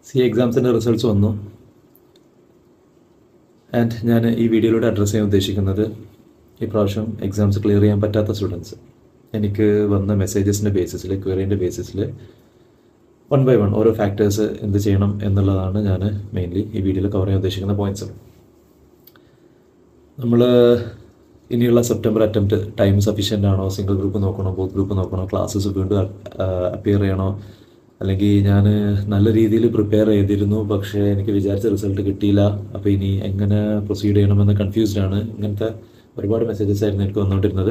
C എക്സാംസിൻ്റെ results വന്നു and ഞാൻ ഈ വീഡിയോയിലൂടെ അഡ്രസ്സ് ചെയ്യാൻ ഉദ്ദേശിക്കുന്നത് ഈ പ്രാവശ്യം എക്സാംസ് ക്ലിയർ ചെയ്യാൻ പറ്റാത്ത സ്റ്റുഡൻസ് എനിക്ക് വന്ന മെസ്സേജസിൻ്റെ ബേസിസിൽ ക്വയറിൻ്റെ ബേസിസിൽ വൺ ബൈ വൺ ഓരോ ഫാക്ടേഴ്സ് എന്ത് ചെയ്യണം എന്നുള്ളതാണ് ഞാൻ മെയിൻലി ഈ വീഡിയോയിൽ കവർ ചെയ്യാൻ ഉദ്ദേശിക്കുന്ന പോയിന്റ്സ് നമ്മൾ ഇനിയുള്ള സെപ്റ്റംബർ അറ്റംപ്റ്റ് ടൈം സഫീഷ്യൻ്റ് ആണോ സിംഗിൾ ഗ്രൂപ്പ് നോക്കണോ ബോത്ത് ഗ്രൂപ്പ് നോക്കണോ ക്ലാസ്സസ് വീണ്ടും അപ്പിയർ ചെയ്യണോ അല്ലെങ്കിൽ ഞാൻ നല്ല രീതിയിൽ പ്രിപ്പയർ ചെയ്തിരുന്നു പക്ഷേ എനിക്ക് വിചാരിച്ച റിസൾട്ട് കിട്ടിയില്ല അപ്പോൾ ഇനി എങ്ങനെ പ്രൊസീഡ് ചെയ്യണമെന്ന് കൺഫ്യൂസ്ഡ് ആണ് ഇങ്ങനത്തെ ഒരുപാട് മെസ്സേജസ് ആയിരുന്നു എനിക്ക് വന്നുകൊണ്ടിരുന്നത്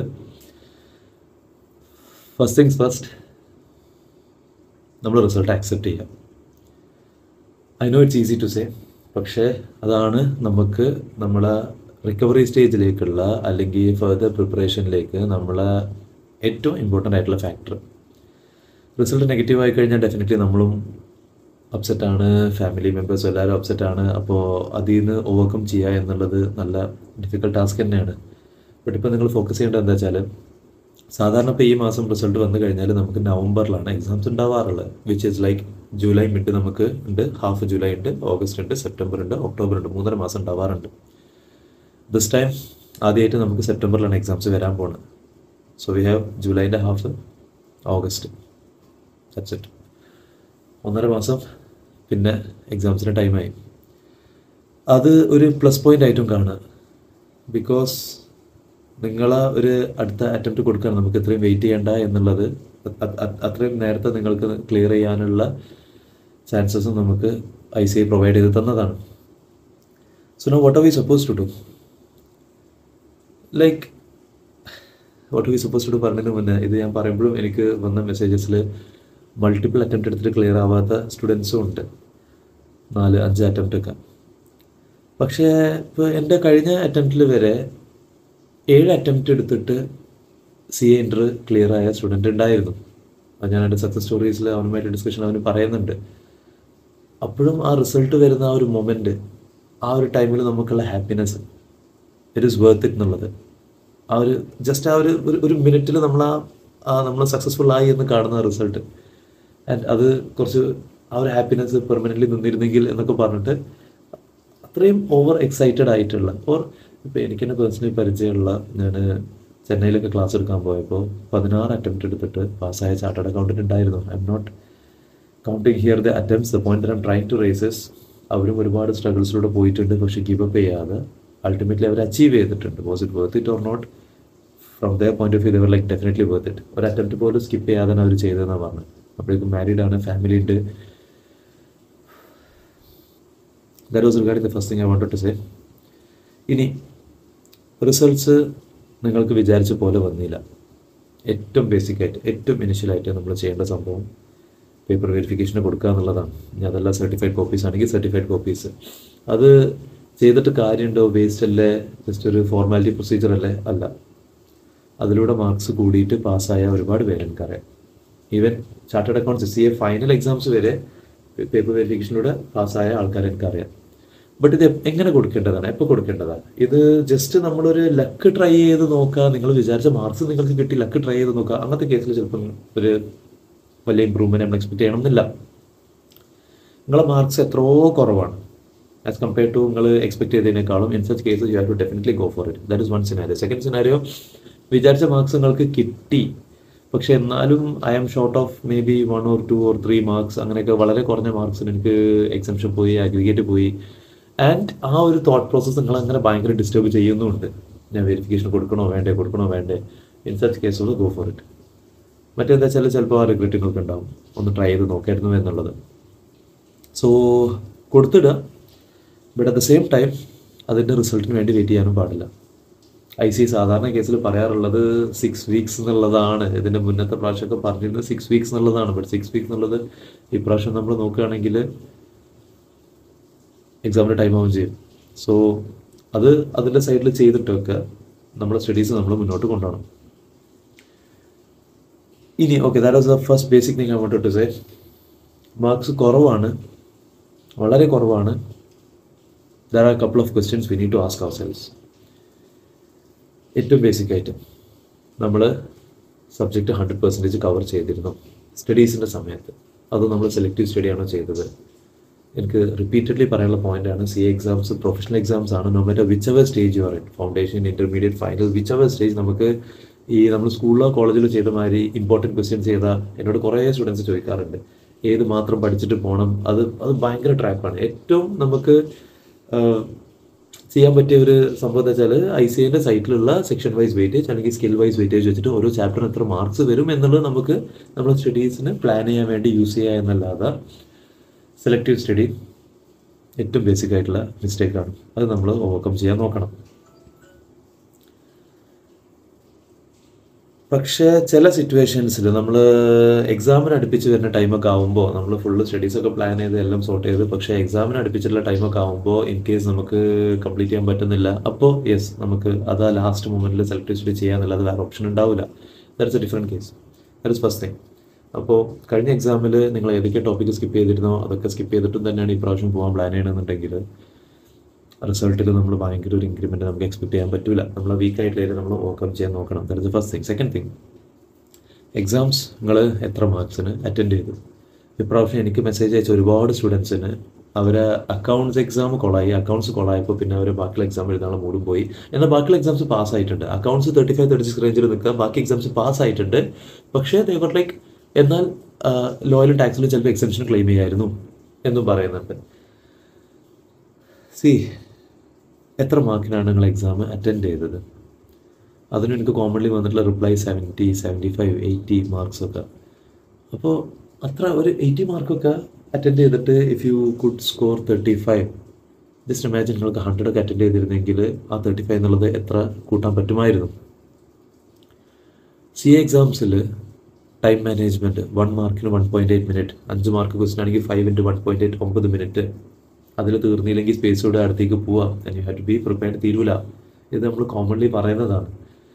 ഫസ്റ്റ് തിങ്സ് ഫസ്റ്റ് നമ്മൾ റിസൾട്ട് ആക്സെപ്റ്റ് ചെയ്യാം I know it's easy to say പക്ഷേ അതാണ് നമുക്ക് നമ്മളെ റിക്കവറി സ്റ്റേജിലേക്കുള്ള അല്ലെങ്കിൽ ഫർദർ പ്രിപ്പറേഷനിലേക്ക് നമ്മളെ ഏറ്റവും ഇമ്പോർട്ടൻ്റ് ആയിട്ടുള്ള ഫാക്ടർ റിസൾട്ട് നെഗറ്റീവ് ആയി കഴിഞ്ഞാൽ ഡെഫിനറ്റ്ലി നമ്മളും അപ്സെറ്റ് ആണ് ഫാമിലി മെമ്പേഴ്സും എല്ലാവരും അപ്സെറ്റ് ആണ് അപ്പോൾ അതിൽ നിന്ന് ഓവർകം ചെയ്യുക എന്നുള്ളത് നല്ല ഡിഫിക്കൽട്ട് ടാസ്ക് തന്നെയാണ് ബട്ട് ഇപ്പോൾ നിങ്ങൾ ഫോക്കസ് ചെയ്യേണ്ടത് എന്താ വെച്ചാൽ സാധാരണ ഇപ്പോൾ ഈ മാസം റിസൾട്ട് വന്നു കഴിഞ്ഞാൽ നമുക്ക് നവംബറിലാണ് എക്സാംസ് ഉണ്ടാവാറുള്ളത് which is like July mid നമുക്ക് ഉണ്ട് ഹാഫ് ജൂലൈ ഉണ്ട് ഓഗസ്റ്റ് ഉണ്ട് സെപ്റ്റംബർ ഉണ്ട് ഒക്ടോബർ ഉണ്ട് മൂന്നര മാസം ഉണ്ടാവാറുണ്ട് ദിസ് ടൈം ആദ്യമായിട്ട് നമുക്ക് സെപ്റ്റംബറിലാണ് എക്സാംസ് വരാൻ പോകുന്നത് സോ വി ഹാവ് ജൂലൈൻ്റെ ഹാഫ് ഓഗസ്റ്റ് ദാറ്റ്സ് ഇറ്റ് ഒന്നര മാസം പിന്നെ എക്സാംസിന് ടൈമായി അത് ഒരു പ്ലസ് പോയിൻ്റ് ആയിട്ടും കാണുക ബിക്കോസ് നിങ്ങളെ ഒരു അടുത്ത അറ്റംപ്റ്റ് കൊടുക്കാൻ നമുക്ക് ഇത്രയും വെയിറ്റ് ചെയ്യണ്ട എന്നുള്ളത് അ- അ- അത്രയും നേരത്തെ നിങ്ങൾക്ക് ക്ലിയർ ചെയ്യാനുള്ള ചാൻസസും നമുക്ക് ഐ സി ഐ പ്രൊവൈഡ് ചെയ്ത് തന്നതാണ് so no what are we suppose to do like what we suppose to പറഞ്ഞതിന് മുന്നേ ഇത് ഞാൻ പറയുമ്പോഴും എനിക്ക് വന്ന മെസ്സേജസിൽ മൾട്ടിപ്പിൾ അറ്റംപ്റ്റ് എടുത്തിട്ട് ക്ലിയർ ആവാത്ത സ്റ്റുഡൻസും ഉണ്ട് നാല് അഞ്ച് അറ്റംപ്റ്റ് ഒക്കെ പക്ഷേ ഇപ്പോൾ എൻ്റെ കഴിഞ്ഞ അറ്റംപ്റ്റിൽ വരെ ഏഴ് അറ്റംപ്റ്റ് എടുത്തിട്ട് സി എ ഇൻ്റർ ക്ലിയർ ആയ സ്റ്റുഡൻ്റ് ഉണ്ടായിരുന്നു അത് ഞാൻ എൻ്റെ സക്സസ് സ്റ്റോറീസിൽ അവനുമായിട്ട് ഡിസ്കഷൻ അവന് പറയുന്നുണ്ട് അപ്പോഴും ആ റിസൾട്ട് വരുന്ന ആ ഒരു മൊമെൻറ്റ് ആ ഒരു ടൈമിൽ നമുക്കുള്ള happiness it is worth it എന്നുള്ളത് ആ ഒരു ജസ്റ്റ് ആ ഒരു ഒരു- ഒരു മിനിറ്റിൽ നമ്മൾ ആ നമ്മൾ സക്സസ്ഫുൾ ആയി എന്ന് കാണുന്ന റിസൾട്ട് ആൻഡ് അത് കുറച്ച് ആ ഒരു ഹാപ്പിനെസ് പെർമനൻ്റ്ലി നിന്നിരുന്നെങ്കിൽ എന്നൊക്കെ പറഞ്ഞിട്ട് അത്രയും ഓവർ എക്സൈറ്റഡ് ആയിട്ടുള്ള ഓർ ഇപ്പോൾ എനിക്ക് തന്നെ പേഴ്സണലി പരിചയമുള്ള ഞാൻ ചെന്നൈയിലൊക്കെ ക്ലാസ് എടുക്കാൻ പോയപ്പോൾ പതിനാറ് അറ്റംപ്റ്റ് എടുത്തിട്ട് പാസ്സായ ചാർട്ടേഡ് അക്കൗണ്ടൻറ്റ് ഉണ്ടായിരുന്നു I'm not counting here the attempts the point I'm trying to raises അവരും ഒരുപാട് സ്ട്രഗിൾസിലൂടെ പോയിട്ടുണ്ട് പക്ഷേ ഗിവ് അപ്പ് ചെയ്യാതെ അൾട്ടിമേറ്റ്ലി അവർ അച്ചീവ് ചെയ്തിട്ടുണ്ട് was it worth it or not from the point of view there like definitely worth it ഒരു attempt പോലും സ്കിപ്പ് ചെയ്യാതെ അവർ ചെയ്തതെന്നാണ് പറഞ്ഞത് അപ്പോഴേക്കും മാരീഡ് ആണ് ഫാമിലി ഉണ്ട് that was regarding the first thing I wanted to say ഇനി റിസൾട്ട്സ് നിങ്ങൾക്ക് വിചാരിച്ച പോലെ വന്നില്ല ഏറ്റവും ബേസിക് ആയിട്ട് ഏറ്റവും ഇനിഷ്യലായിട്ട് നമ്മൾ ചെയ്യേണ്ട സംഭവം പേപ്പർ വെരിഫിക്കേഷന് കൊടുക്കുക എന്നുള്ളതാണ് ഇനി അതല്ല സർട്ടിഫൈഡ് കോപ്പീസ് ആണെങ്കിൽ സർട്ടിഫൈഡ് കോപ്പീസ് അത് ചെയ്തിട്ട് കാര്യമുണ്ടോ വേസ്റ്റ് അല്ലേ ജസ്റ്റ് ഒരു ഫോർമാലിറ്റി പ്രൊസീജിയർ അല്ലേ അല്ല അതിലൂടെ മാർക്സ് കൂടിയിട്ട് പാസ്സായ ഒരുപാട് പേര് എനിക്കറിയാം even chartered accounts C A final exams വരെ പേപ്പർ വെരിഫിക്കേഷനിലൂടെ പാസ്സായ ആൾക്കാരെ എനിക്കറിയാം ബട്ട് ഇത് എങ്ങനെ കൊടുക്കേണ്ടതാണ് എപ്പോൾ കൊടുക്കേണ്ടതാണ് ഇത് ജസ്റ്റ് നമ്മളൊരു ലക്ക് ട്രൈ ചെയ്ത് നോക്കുക നിങ്ങൾ വിചാരിച്ച മാർക്സ് നിങ്ങൾക്ക് കിട്ടി ലക്ക് ട്രൈ ചെയ്ത് നോക്കുക അങ്ങനത്തെ കേസിൽ ചിലപ്പം ഒരു വലിയ ഇമ്പ്രൂവ്മെൻറ്റ് നമ്മൾ എക്സ്പെക്ട് ചെയ്യണമെന്നില്ല നിങ്ങളെ മാർക്സ് എത്രയോ കുറവാണ് ആസ് കമ്പയർ ടു നിങ്ങൾ എക്സ്പെക്ട് ചെയ്തതിനേക്കാളും in such cases you have to definitely go for it that is one scenario second scenario വിചാരിച്ച മാർക്സ് നിങ്ങൾക്ക് കിട്ടി പക്ഷെ എന്നാലും I am short of may be one or two or three marks അങ്ങനെയൊക്കെ വളരെ കുറഞ്ഞ മാർക്സിന് എനിക്ക് എക്സംഷൻ പോയി അഗ്രിഗേറ്റ് പോയി ആൻഡ് ആ ഒരു തോട്ട് പ്രോസസ്സ് നിങ്ങൾ അങ്ങനെ ഭയങ്കര ഡിസ്റ്റർബ് ചെയ്യുന്നുമുണ്ട് ഞാൻ വെരിഫിക്കേഷൻ കൊടുക്കണോ വേണ്ടേ കൊടുക്കണോ വേണ്ടേ ഇൻ സച്ച് കേസുകൾ ഗോ ഫോർ ഇറ്റ് മറ്റേന്താ വെച്ചാൽ ചിലപ്പോൾ ആ റിഗ്രറ്റ് നിങ്ങൾക്ക് ഉണ്ടാവും ഒന്ന് ട്രൈ ചെയ്ത് നോക്കായിരുന്നു എന്നുള്ളത് സോ കൊടുത്തിടുക but at the same time അതിൻ്റെ റിസൾട്ടിന് വേണ്ടി വെയിറ്റ് ചെയ്യാനും പാടില്ല ഐ സി സാധാരണ കേസിൽ പറയാറുള്ളത് സിക്സ് വീക്സ് എന്നുള്ളതാണ് ഇതിൻ്റെ മുന്നത്തെ പ്രാവശ്യമൊക്കെ പറഞ്ഞിരുന്നത് സിക്സ് വീക്സ് എന്നുള്ളതാണ് ബട്ട് സിക്സ് വീക്സ് എന്നുള്ളത് ഇപ്രാവശ്യം നമ്മൾ നോക്കുകയാണെങ്കിൽ എക്സാമിന് ടൈം ആവുകയും ചെയ്യും സോ അത് അതിൻ്റെ സൈഡിൽ ചെയ്തിട്ടൊക്കെ നമ്മുടെ സ്റ്റഡീസ് നമ്മൾ മുന്നോട്ട് കൊണ്ടുപോകണം ഇനി okay that was the first basic thing I wanted to say marks കുറവാണ് വളരെ കുറവാണ് there are couple of questions we need to ask ourselves ഏറ്റവും ബേസിക് ആയിട്ട് നമ്മൾ സബ്ജക്റ്റ് ഹൺഡ്രഡ് പെർസെൻറ്റേജ് കവർ ചെയ്തിരുന്നു സ്റ്റഡീസിൻ്റെ സമയത്ത് അത് നമ്മൾ സെലക്റ്റീവ് സ്റ്റഡിയാണോ ചെയ്തത് എനിക്ക് റിപ്പീറ്റഡ്ലി പറയാനുള്ള പോയിന്റാണ് സി എക്സാംസ് പ്രൊഫഷണൽ എക്സാംസ് ആണ് no matter whichever stage you are in foundation intermediate final whichever stage നമുക്ക് ഈ നമ്മൾ സ്കൂളിലോ കോളേജിലോ ചെയ്ത മാതിരി ഇമ്പോർട്ടൻറ്റ് ക്വസ്റ്റ്യൻസ് ചെയ്താൽ എന്നോട് കുറേ സ്റ്റുഡൻസ് ചോദിക്കാറുണ്ട് ഏത് മാത്രം പഠിച്ചിട്ട് പോകണം അത് അത് ഭയങ്കര ട്രാപ്പാണ് ഏറ്റവും നമുക്ക് ആഹ്, ചെയ്യാൻ പറ്റിയ ഒരു സംഭവം എന്താ വെച്ചാൽ ഐ സി ഐൻ്റെ സൈറ്റിലുള്ള സെക്ഷൻ വൈസ് വെയിറ്റേജ് അല്ലെങ്കിൽ സ്കിൽ വൈസ് വെയിറ്റേജ് വെച്ചിട്ട് ഓരോ ചാപ്റ്ററിന് എത്ര മാർക്സ് വരും എന്നുള്ളത് നമുക്ക് നമ്മുടെ സ്റ്റഡീസിന് പ്ലാൻ ചെയ്യാൻ വേണ്ടി യൂസ് ചെയ്യുക എന്നല്ലാതെ സെലക്റ്റീവ് സ്റ്റഡി ഏറ്റവും ബേസിക് ആയിട്ടുള്ള മിസ്റ്റേക്കാണ് അത് നമ്മൾ ഓവർകം ചെയ്യാൻ നോക്കണം പക്ഷേ ചില സിറ്റുവേഷൻസിൽ നമ്മൾ എക്സാമിന് അടുപ്പിച്ച് വരുന്ന ടൈമൊക്കെ ആകുമ്പോൾ നമ്മൾ ഫുള്ള് സ്റ്റഡീസൊക്കെ പ്ലാൻ ചെയ്ത് എല്ലാം സോർട്ട് ചെയ്ത് പക്ഷേ എക്സാമിന് അടുപ്പിച്ചിട്ടുള്ള ടൈമൊക്കെ ആകുമ്പോൾ ഇൻ കേസ് നമുക്ക് കംപ്ലീറ്റ് ചെയ്യാൻ പറ്റുന്നില്ല അപ്പോൾ യെസ് നമുക്ക് അത് ആ ലാസ്റ്റ് മൊമെൻറ്റിൽ സെലക്ട് സ്റ്റഡി ചെയ്യാന്നുള്ളത് വേറെ ഓപ്ഷൻ ഉണ്ടാവില്ല that's a different case that is first thing അപ്പോൾ കഴിഞ്ഞ എക്സാമിൽ നിങ്ങൾ ഏതൊക്കെ ടോപ്പിക്ക് സ്കിപ്പ് ചെയ്തിരുന്നോ അതൊക്കെ സ്കിപ്പ് ചെയ്തിട്ടും തന്നെയാണ് ഈ പ്രാവശ്യം പോകാൻ പ്ലാൻ ചെയ്യണമെന്നുണ്ടെങ്കിൽ റിസൾട്ടിൽ നമ്മൾ ഭയങ്കര ഒരു ഇൻക്രിമെൻറ്റ് നമുക്ക് എക്സ്പെക്ട് ചെയ്യാൻ പറ്റില്ല നമ്മൾ വീക്ക് ആയിട്ടില്ലെങ്കിൽ നമ്മൾ ഓവർകം ചെയ്യാൻ നോക്കണം that is first thing second thing exams നിങ്ങൾ എത്ര മാർക്സിന് അറ്റൻഡ് ചെയ്തു ഇപ്രാവശ്യം എനിക്ക് മെസ്സേജ് അയച്ച ഒരുപാട് സ്റ്റുഡൻസിന് അവരെ അക്കൗണ്ട്സ് എക്സാം കൊളായി അക്കൗണ്ട്സ് കൊളായപ്പോൾ പിന്നെ അവർ ബാക്കിയുള്ള എക്സാം എഴുതാനുള്ള മൂടും പോയി എന്നാൽ ബാക്കിയുള്ള എക്സാംസ് പാസ് ആയിട്ടുണ്ട് accounts thirty five thirty six റേഞ്ചിൽ നിൽക്കുക ബാക്കി എക്സാംസ് പാസ് ആയിട്ടുണ്ട് പക്ഷേ ദൈവർ ലൈക്ക് എന്നാൽ ലോയൽ ടാക്സിൽ ചിലപ്പോൾ എക്സംഷൻ ക്ലെയിം ചെയ്യായിരുന്നു എന്നും പറയുന്നുണ്ട് സി എത്ര മാർക്കിനാണ് നിങ്ങൾ എക്സാം അറ്റൻഡ് ചെയ്തത് അതിന് എനിക്ക് കോമൺലി വന്നിട്ടുള്ള reply seventy seventy five eighty marks ഒക്കെ അപ്പോൾ അത്ര ഒരു എയ്റ്റി മാർക്കൊക്കെ അറ്റൻഡ് ചെയ്തിട്ട് if you could score thirty five just imagine നിങ്ങൾക്ക് ഹൺഡ്രഡ് ഒക്കെ അറ്റൻഡ് ചെയ്തിരുന്നെങ്കിൽ ആ തേർട്ടി ഫൈവ് എന്നുള്ളത് എത്ര കൂട്ടാൻ പറ്റുമായിരുന്നു സി എ എക്സാംസിൽ ടൈം മാനേജ്മെൻറ്റ് വൺ മാർക്കിന് വൺ പോയിൻറ്റ് എയ്റ്റ് മിനിറ്റ് അഞ്ച് മാർക്ക് ക്വസ്റ്റൻ ആണെങ്കിൽ five into one point eight ഒമ്പത് മിനിറ്റ് അതിൽ തീർന്നില്ലെങ്കിൽ സ്പേസോടെ അടുത്തേക്ക് പോവാം and you have to be prepared തീരൂല ഇത് നമ്മൾ കോമൺലി പറയുന്നതാണ്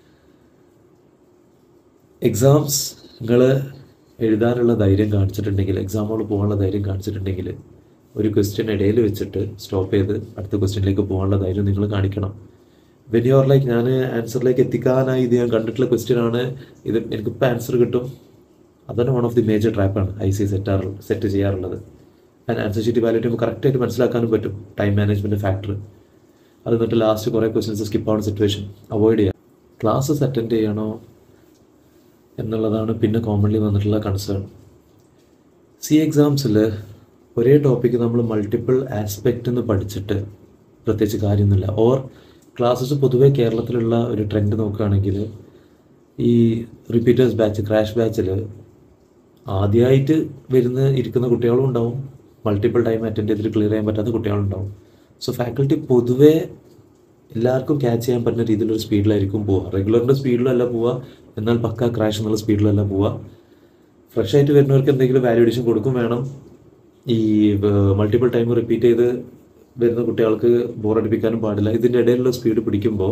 എക്സാംസ് നിങ്ങൾ എഴുതാനുള്ള ധൈര്യം കാണിച്ചിട്ടുണ്ടെങ്കിൽ എക്സാമുകൾ പോകാനുള്ള ധൈര്യം കാണിച്ചിട്ടുണ്ടെങ്കിൽ ഒരു ക്വസ്റ്റ്യൻ ഇടയിൽ വെച്ചിട്ട് സ്റ്റോപ്പ് ചെയ്ത് അടുത്ത ക്വസ്റ്റ്യനിലേക്ക് പോകാനുള്ള ധൈര്യം നിങ്ങൾ കാണിക്കണം വെൻ യു ആർ ലൈക്ക് ഞാൻ ആൻസറിലേക്ക് എത്തിക്കാനായി ഇത് ഞാൻ കണ്ടിട്ടുള്ള ക്വസ്റ്റ്യൻ ആണ് ഇത് എനിക്കിപ്പോൾ ആൻസർ കിട്ടും അതാണ് വൺ ഓഫ് ദി മേജർ ട്രാപ്പാണ് ഐ സി സെറ്റാറ് സെറ്റ് ചെയ്യാറുള്ളത് ആൻഡ് ആൻസർ ഷീറ്റ് വാല്യൂറ്റ് ചെയ്യുമ്പോൾ കറക്റ്റായിട്ട് മനസ്സിലാക്കാനും പറ്റും ടൈം മാനേജ്മെൻറ്റ് ഫാക്ടർ അത് എന്നിട്ട് ലാസ്റ്റ് കുറേ ക്വസ്റ്റ്യൻസ് സ്കിപ്പ് ആവുന്ന സിറ്റുവേഷൻ അവോയ്ഡ് ചെയ്യുക ക്ലാസ്സസ് അറ്റൻഡ് ചെയ്യണോ എന്നുള്ളതാണ് പിന്നെ കോമൺലി വന്നിട്ടുള്ള കൺസേൺ സി എക്സാംസിൽ ഒരേ ടോപ്പിക്ക് നമ്മൾ മൾട്ടിപ്പിൾ ആസ്പെക്റ്റ് എന്ന് പഠിച്ചിട്ട് പ്രത്യേകിച്ച് കാര്യമൊന്നുമില്ല ഓർ ക്ലാസ്സസ് പൊതുവേ കേരളത്തിലുള്ള ഒരു ട്രെൻഡ് നോക്കുകയാണെങ്കിൽ ഈ റിപ്പീറ്റേഴ്സ് ബാച്ച് ക്രാഷ് ബാച്ചിൽ ആദ്യമായിട്ട് വരുന്ന ഇരിക്കുന്ന കുട്ടികളും ഉണ്ടാവും മൾട്ടിപ്പിൾ ടൈം അറ്റൻഡ് ചെയ്തിട്ട് ക്ലിയർ ചെയ്യാൻ പറ്റാത്ത കുട്ടികളുണ്ടാവും സോ ഫാക്കൽറ്റി പൊതുവേ എല്ലാവർക്കും ക്യാച്ച് ചെയ്യാൻ പറ്റുന്ന രീതിയിലൊരു സ്പീഡിലായിരിക്കും പോവുക റെഗുലറിൻ്റെ സ്പീഡിലല്ല പോവുക എന്നാൽ പക്ക ക്രാഷ് എന്നുള്ള സ്പീഡിലല്ല പോവുക ഫ്രഷ് ആയിട്ട് വരുന്നവർക്ക് എന്തെങ്കിലും വാല്യൂഡേഷൻ കൊടുക്കും വേണം ഈ മൾട്ടിപ്പിൾ ടൈം റിപ്പീറ്റ് ചെയ്ത് വരുന്ന കുട്ടികൾക്ക് ബോറടിപ്പിക്കാനും പാടില്ല ഇതിൻ്റെ ഇടയിലുള്ള സ്പീഡ് പിടിക്കുമ്പോൾ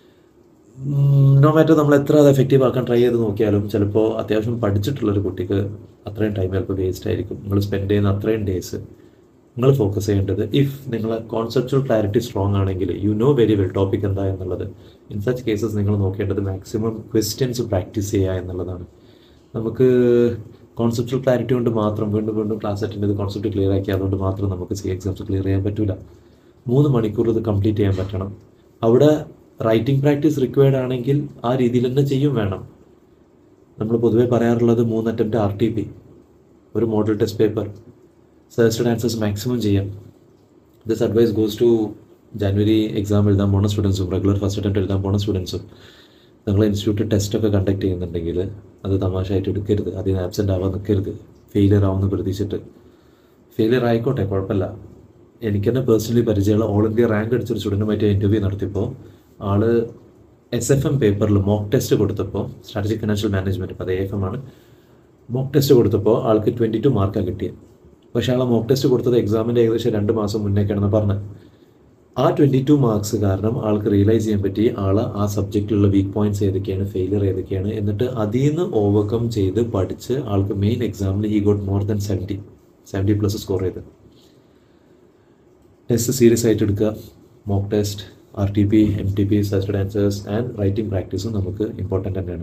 നോ മാറ്റർ നമ്മൾ എത്ര അത് എഫക്റ്റീവ് ആക്കാൻ ട്രൈ ചെയ്ത് നോക്കിയാലും ചിലപ്പോൾ അത്യാവശ്യം പഠിച്ചിട്ടുള്ള ഒരു കുട്ടിക്ക് അത്രയും ടൈം ചിലപ്പോൾ വേസ്റ്റ് ആയിരിക്കും നിങ്ങൾ സ്പെൻഡ് ചെയ്യുന്ന അത്രയും ഡേയ്സ് നിങ്ങൾ ഫോക്കസ് ചെയ്യേണ്ടത് ഇഫ് നിങ്ങളെ കോൺസെപ്ച്വൽ ക്ലാരിറ്റി സ്ട്രോങ് ആണെങ്കിൽ you know very well topic എന്താ എന്നുള്ളത് ഇൻ സച്ച് കേസസ് നിങ്ങൾ നോക്കേണ്ടത് മാക്സിമം ക്വസ്റ്റ്യൻസ് പ്രാക്ടീസ് ചെയ്യുക എന്നുള്ളതാണ് നമുക്ക് കോൺസെപ്ച്വൽ ക്ലാരിറ്റി കൊണ്ട് മാത്രം വീണ്ടും വീണ്ടും ക്ലാസ് അറ്റൻഡ് ചെയ്ത് കോൺസെപ്റ്റ് ക്ലിയർ ആക്കി അതുകൊണ്ട് മാത്രം നമുക്ക് സി എക്സാംസ് ക്ലിയർ ചെയ്യാൻ പറ്റില്ല മൂന്ന് മണിക്കൂർ ഇത് കംപ്ലീറ്റ് ചെയ്യാൻ പറ്റണം അവിടെ റൈറ്റിംഗ് പ്രാക്ടീസ് റിക്വയർഡ് ആണെങ്കിൽ ആ രീതിയിൽ തന്നെ ചെയ്യും വേണം നമ്മൾ പൊതുവേ പറയാറുള്ളത് മൂന്ന് അറ്റംപ്റ്റ് ആർ ടി പി ഒരു model test paper suggested answers maximum ചെയ്യാം this advice goes to January exam എഴുതാൻ പോണ സ്റ്റുഡൻസും റെഗുലർ ഫസ്റ്റ് അറ്റംപ്റ്റ് എഴുതാൻ പോണ സ്റ്റുഡൻസും നിങ്ങൾ ഇൻസ്റ്റിറ്റ്യൂട്ട് ടെസ്റ്റൊക്കെ കണ്ടക്ട് ചെയ്യുന്നുണ്ടെങ്കിൽ അത് തമാശയായിട്ട് എടുക്കരുത് അതിൽ നിന്ന് ആബ്സെൻ്റ് ആവാൻ നിൽക്കരുത് ഫെയിലിയർ ആവുമെന്ന് പ്രതീക്ഷിച്ചിട്ട് ഫെയിലിയർ ആയിക്കോട്ടെ കുഴപ്പമില്ല എനിക്ക് തന്നെ പേഴ്സണലി പരിചയമുള്ള ഓൾ ഇന്ത്യ റാങ്ക് അടിച്ചൊരു സ്റ്റുഡൻറ്റുമായിട്ട് ഇൻ്റർവ്യൂ നടത്തിയപ്പോൾ ആള് എസ് എഫ് എം പേപ്പറിൽ മോക്ക് ടെസ്റ്റ് കൊടുത്തപ്പോൾ സ്ട്രാറ്റജിക് ഫിനാൻഷ്യൽ മാനേജ്മെൻറ്റ് ഇപ്പോൾ അത് എ എഫ് എം ആണ് മോക്ക് ടെസ്റ്റ് കൊടുത്തപ്പോൾ ആൾക്ക് ട്വൻറ്റി ടു മാർക്കാണ് കിട്ടിയത് പക്ഷേ ആളെ മോക്ക് ടെസ്റ്റ് കൊടുത്തത് എക്സാമിൻ്റെ ഏകദേശം രണ്ട് മാസം മുന്നേക്കാണെന്ന് പറഞ്ഞത് ആ ട്വൻറ്റി ടു മാർക്സ് കാരണം ആൾക്ക് റിയലൈസ് ചെയ്യാൻ പറ്റി ആൾ ആ സബ്ജക്റ്റിലുള്ള വീക്ക് പോയിന്റ്സ് ഏതൊക്കെയാണ് ഫെയിലിയർ ഏതൊക്കെയാണ് എന്നിട്ട് അതിൽ നിന്ന് ഓവർകം ചെയ്ത് പഠിച്ച് ആൾക്ക് മെയിൻ എക്സാമിൽ he got more than seventy seventy plus score ചെയ്ത് ടെസ്റ്റ് സീരിയസ് ആയിട്ട് എടുക്കുക mock test R T P M T P suggested answers and writing പ്രാക്ടീസും നമുക്ക് ഇമ്പോർട്ടൻ്റ് തന്നെയാണ്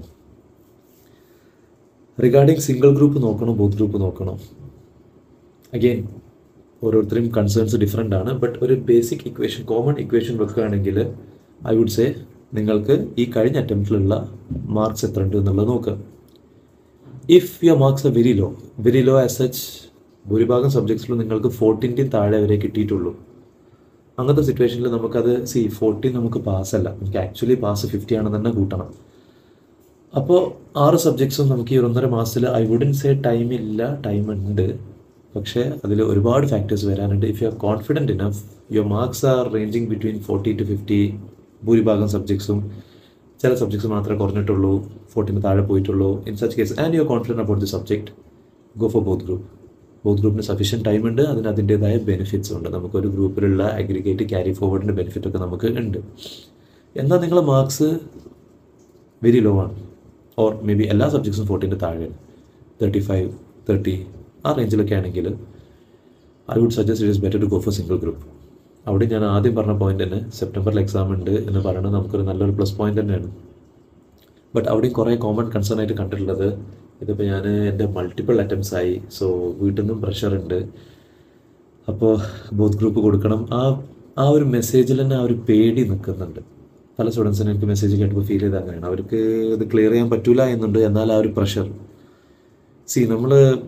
റിഗാർഡിങ് സിംഗിൾ ഗ്രൂപ്പ് നോക്കണോ ബൂത്ത് ഗ്രൂപ്പ് നോക്കണോ അഗെയിൻ ഓരോരുത്തരും കൺസേൺസ് ഡിഫറെൻ്റ് ആണ് ബട്ട് ഒരു ബേസിക് ഇക്വേഷൻ കോമൺ ഇക്വേഷൻ വെക്കുകയാണെങ്കിൽ ഐ വുഡ് സേ നിങ്ങൾക്ക് ഈ കഴിഞ്ഞ അറ്റംപ്റ്റിലുള്ള മാർക്സ് എത്ര ഉണ്ട് എന്നുള്ളത് നോക്കുക if your marks a very law very low as such ഭൂരിഭാഗം സബ്ജക്ട്സിലും നിങ്ങൾക്ക് ഫോർട്ടീൻ്റെയും താഴെ വരെ കിട്ടിയിട്ടുള്ളൂ അങ്ങനത്തെ സിറ്റുവേഷനിൽ നമുക്കത് സി ഫോർട്ടീൻ നമുക്ക് പാസ്സല്ല നമുക്ക് ആക്ച്വലി പാസ് ഫിഫ്റ്റി ആണെന്ന് തന്നെ കൂട്ടണം അപ്പോൾ ആറ് സബ്ജക്ട്സും നമുക്ക് ഈ ഒന്നര മാസത്തിൽ ഐ വുഡൻ സേ ടൈം ഇല്ല ടൈം ഉണ്ട് പക്ഷേ അതിൽ ഒരുപാട് ഫാക്ടേഴ്സ് വരാനുണ്ട് if you are confident enough your marks are ranging between forty to fifty ഭൂരിഭാഗം സബ്ജക്ട്സും ചില സബ്ജക്ട്സ് മാത്രമേ കുറഞ്ഞിട്ടുള്ളൂ ഫോർട്ടിന് താഴെ പോയിട്ടുള്ളൂ in such case and you are confident about the subject go for both group both ഗ്രൂപ്പിന് സഫീഷ്യൻറ്റ് ടൈം ഉണ്ട് അതിന് അതിൻ്റേതായ ബെനിഫിറ്റ്സ് ഉണ്ട് നമുക്കൊരു ഗ്രൂപ്പിലുള്ള അഗ്രിഗേറ്റ് ക്യാരി ഫോർവേഡിൻ്റെ ബെനിഫിറ്റ് ഒക്കെ നമുക്ക് ഉണ്ട് എന്നാൽ നിങ്ങളുടെ മാർക്സ് വെരി ലോ ആണ് ഓർ മേ ബി എല്ലാ സബ്ജക്ട്സും ഫോർട്ടീൻ്റെ താഴെയാണ് തേർട്ടി ഫൈവ് തേർട്ടി ആ റേഞ്ചിലൊക്കെ ആണെങ്കിൽ I would suggest it is better to go for single group അവിടെ ഞാൻ ആദ്യം പറഞ്ഞ പോയിന്റ് തന്നെ സെപ്റ്റംബറിൽ എക്സാം ഉണ്ട് എന്ന് പറയുന്നത് നമുക്കൊരു നല്ലൊരു പ്ലസ് പോയിന്റ് തന്നെയാണ് ബട്ട് അവിടെയും കുറേ കോമൺ കൺസേൺ ആയിട്ട് കണ്ടിട്ടുള്ളത് ഇതിപ്പോൾ ഞാൻ എൻ്റെ മൾട്ടിപ്പിൾ അറ്റംപ്റ്റ്സ് ആയി സോ വീട്ടിൽ നിന്നും പ്രഷർ ഉണ്ട് അപ്പോൾ ബോത്ത് ഗ്രൂപ്പ് കൊടുക്കണം ആ ആ ഒരു മെസ്സേജിൽ തന്നെ ആ ഒരു പേടി നിൽക്കുന്നുണ്ട് പല സ്റ്റുഡൻസിനും എനിക്ക് മെസ്സേജ് കേട്ടപ്പോൾ ഫീൽ ചെയ്ത് അങ്ങനെയാണ് അവർക്ക് ഇത് ക്ലിയർ ചെയ്യാൻ പറ്റൂല എന്നുണ്ട് എന്നാൽ ആ ഒരു പ്രഷർ സി നമ്മൾ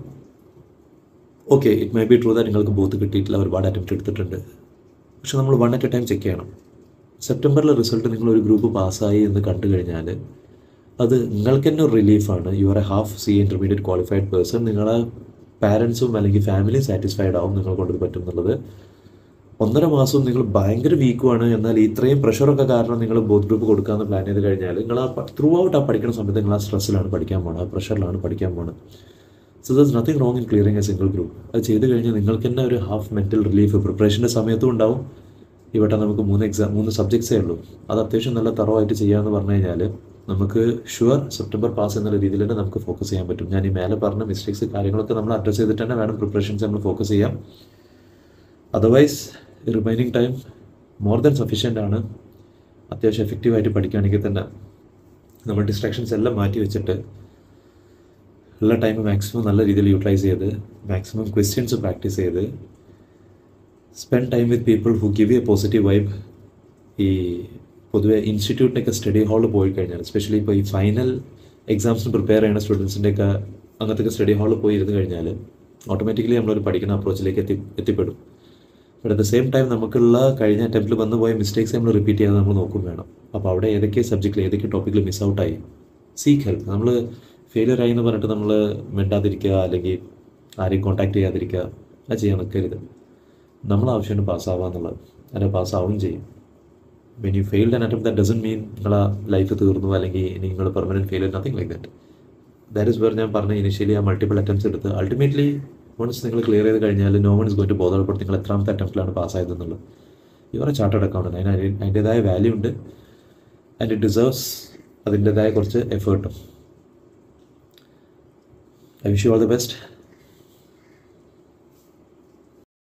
okay it may be true that നിങ്ങൾക്ക് ബോത്ത് കിട്ടിയിട്ടില്ല ഒരുപാട് അറ്റംപ്റ്റ് എടുത്തിട്ടുണ്ട് പക്ഷെ നമ്മൾ one at a time check ചെയ്യണം സെപ്റ്റംബറിലെ റിസൾട്ട് നിങ്ങൾ ഒരു ഗ്രൂപ്പ് പാസ്സായി എന്ന് കണ്ടു കഴിഞ്ഞാൽ അത് നിങ്ങൾക്ക് തന്നെ ഒരു റിലീഫാണ് you are a half C intermediate qualified person നിങ്ങളെ പാരൻസും അല്ലെങ്കിൽ ഫാമിലിയും സാറ്റിസ്ഫൈഡ് ആവും നിങ്ങൾ കൊണ്ടത് പറ്റും എന്നുള്ളത് ഒന്നര മാസവും നിങ്ങൾ ഭയങ്കര വീക്കുമാണ് എന്നാൽ ഇത്രയും പ്രഷറൊക്കെ കാരണം നിങ്ങൾ ബോത്ത് ഗ്രൂപ്പ് കൊടുക്കാമെന്ന് പ്ലാൻ ചെയ്ത് കഴിഞ്ഞാൽ നിങ്ങൾ ആ ത്രൂ ഔട്ട് ആ പഠിക്കുന്ന സമയത്ത് നിങ്ങൾ ആ സ്ട്രെസ്സിലാണ് പഠിക്കാൻ പോകുന്നത് ആ പ്രഷറിലാണ് പഠിക്കാൻ പോകുന്നത് so there's nothing wrong in clearing a single group അത് ചെയ്ത് കഴിഞ്ഞാൽ നിങ്ങൾക്ക് തന്നെ ഒരു ഹാഫ് മെൻറ്റൽ റിലീഫ് പ്രിപ്പറേഷൻ്റെ സമയത്തും ഉണ്ടാവും ഇവിടെ നമുക്ക് മൂന്ന് എക്സാം മൂന്ന് സബ്ജക്ട്സേ ഉള്ളൂ അത് അത്യാവശ്യം നല്ല തറവായിട്ട് ചെയ്യാമെന്ന് പറഞ്ഞു കഴിഞ്ഞാൽ നമുക്ക് ഷുവർ സെപ്റ്റംബർ പാസ് എന്നുള്ള രീതിയിൽ തന്നെ നമുക്ക് ഫോക്കസ് ചെയ്യാൻ പറ്റും ഞാൻ ഈ മേലെ പറഞ്ഞ മിസ്റ്റേക്സ് കാര്യങ്ങളൊക്കെ നമ്മൾ അഡ്രസ്സ് ചെയ്തിട്ട് തന്നെ വേണം പ്രിപ്പറേഷൻസ് നമ്മൾ ഫോക്കസ് ചെയ്യാം otherwise remaining time more than sufficient ആണ് അത്യാവശ്യം എഫക്റ്റീവായിട്ട് പഠിക്കുകയാണെങ്കിൽ തന്നെ നമ്മൾ ഡിസ്ട്രാക്ഷൻസ് എല്ലാം മാറ്റി വെച്ചിട്ട് ഉള്ള ടൈം മാക്സിമം നല്ല രീതിയിൽ യൂട്ടിലൈസ് ചെയ്ത് മാക്സിമം ക്വസ്റ്റ്യൻസ് പ്രാക്ടീസ് ചെയ്ത് spend time with people who give a positive vibe ഈ പൊതുവെ ഇൻസ്റ്റിറ്റ്യൂട്ടിനൊക്കെ സ്റ്റഡി ഹാളിൽ പോയി കഴിഞ്ഞാൽ എസ്പെഷ്യലി ഇപ്പോൾ ഈ ഫൈനൽ എക്സാംസിന് പ്രിപ്പയർ ചെയ്യുന്ന സ്റ്റുഡൻസിൻ്റെയൊക്കെ അങ്ങനത്തെ സ്റ്റഡി ഹാളിൽ പോയി ഇരുന്ന് കഴിഞ്ഞാൽ ഓട്ടോമാറ്റിക്കലി നമ്മളൊരു പഠിക്കുന്ന അപ്രോച്ചിലേക്ക് എത്തി എത്തിപ്പെടും but at the same time നമുക്കുള്ള കഴിഞ്ഞ അറ്റംപ്റ്റിൽ വന്നു പോയ മിസ്റ്റേക്സ് നമ്മൾ റിപ്പീറ്റ് ചെയ്യാതെ നമ്മൾ നോക്കും വേണം അപ്പോൾ അവിടെ ഏതൊക്കെ സബ്ജക്റ്റിൽ ഏതൊക്കെ ടോപ്പിക്കിൽ മിസ് ഔട്ടായി സീക്ക് ഹെൽപ്പ് നമ്മൾ ഫെയിലിയർ ആയി എന്ന് പറഞ്ഞിട്ട് നമ്മൾ മിണ്ടാതിരിക്കുക അല്ലെങ്കിൽ ആരെയും കോൺടാക്ട് ചെയ്യാതിരിക്കുക അത് ചെയ്യാൻ നിൽക്കരുത് നമ്മൾ ആവശ്യമാണ് പാസ്സാവുക എന്നുള്ളത് അങ്ങനെ പാസ്സാവുകയും ചെയ്യും when you failed an attempt that doesn't mean നിങ്ങളെ ലൈഫ് തീർന്നു അല്ലെങ്കിൽ ഇനി നിങ്ങൾ permanent failure nothing like that that is where ഞാൻ പറഞ്ഞ ഇനിഷ്യലി ആ മൾട്ടിപ്പിൾ അറ്റംപ്റ്റ്സ് എടുത്ത് അൾട്ടിമേറ്റ്ലി വൺസ് നിങ്ങൾ ക്ലിയർ ചെയ്ത് കഴിഞ്ഞാൽ no one is going to ബോധപ്പെടുത്തി നിങ്ങൾ എത്രാമത്തെ അറ്റംപ്റ്റിലാണ് പാസ്സായതെന്നുള്ളത് ഇവരെ ചാർട്ടേഡ് അക്കൗണ്ട് അതിന് അതിന് അതിൻ്റെതായ വാല്യൂ ഉണ്ട് ആൻഡ് ഇറ്റ് ഡിസേർവ്സ് അതിൻ്റെതായ കുറച്ച് എഫേർട്ടും I wish you all the best